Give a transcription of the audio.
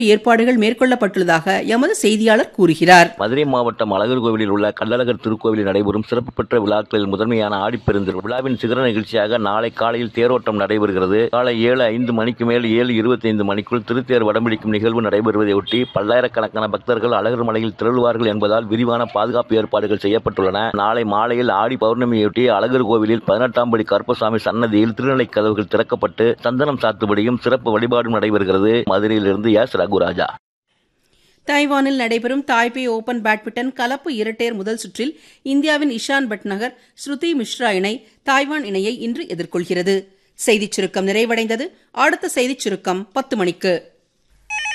ஏற்பாடுகள் மேற்கொள்ளப்பட்டுள்ளதாக எமது செய்தியாளர் கூறுகிறார் மதுரை மாவட்டம் அழகர் கோவிலில் உள்ள கள்ளழகர் திருக்கோவிலில் நடைபெறும் சிறப்பு பெற்ற விழாக்களில் முதன்மையான ஆடிப்பெருந்திரு விழாவின் சிகர நிகழ்ச்சியாக நாளை காலையில் தேரோட்டம் நடைபெறுகிறது காலை ஏழு ஐந்து மணிக்கு மேல் ஏழு இருபத்தி ஐந்து மணிக்குள் திருத்தேர் வடம்பிடிக்கும் நிகழ்வு நடைபெறுவதையொட்டி பல்லாயிரக்கணக்கான பக்தர்கள் அழகர் மலையில் திரளுவார்கள் என்பதால் விரிவான பாதுகாப்பு ஏற்பாடுகள் செய்யப்பட்டுள்ளன நாளை மாலையில் ஆடி பௌர்ணமியொட்டி அழகர் கோவிலில் பதினெட்டாம் படி கருப்பசாமி சன்னதியில் திருநிலை கதவுகள் திறக்கப்பட்டு சந்தனம் சாத்துபடியும் சிறப்பு வழிபாடும் நடைபெறுகிறது மதுரையிலிருந்து எஸ் ரகுராஜா தைவானில் நடைபெறும் தாய்பே ஓபன் பேட்மிண்டன் கலப்பு இரட்டையர் முதல் சுற்றில் இந்தியாவின் இஷான் பட்நகர் ஸ்ருதி மிஸ்ரா இணை தாய்வான் இணையை இன்று எதிர்கொள்கிறது செய்திச் சுருக்கம் நிறைவடைந்தது அடுத்த செய்திச் சுருக்கம் பத்து மணிக்கு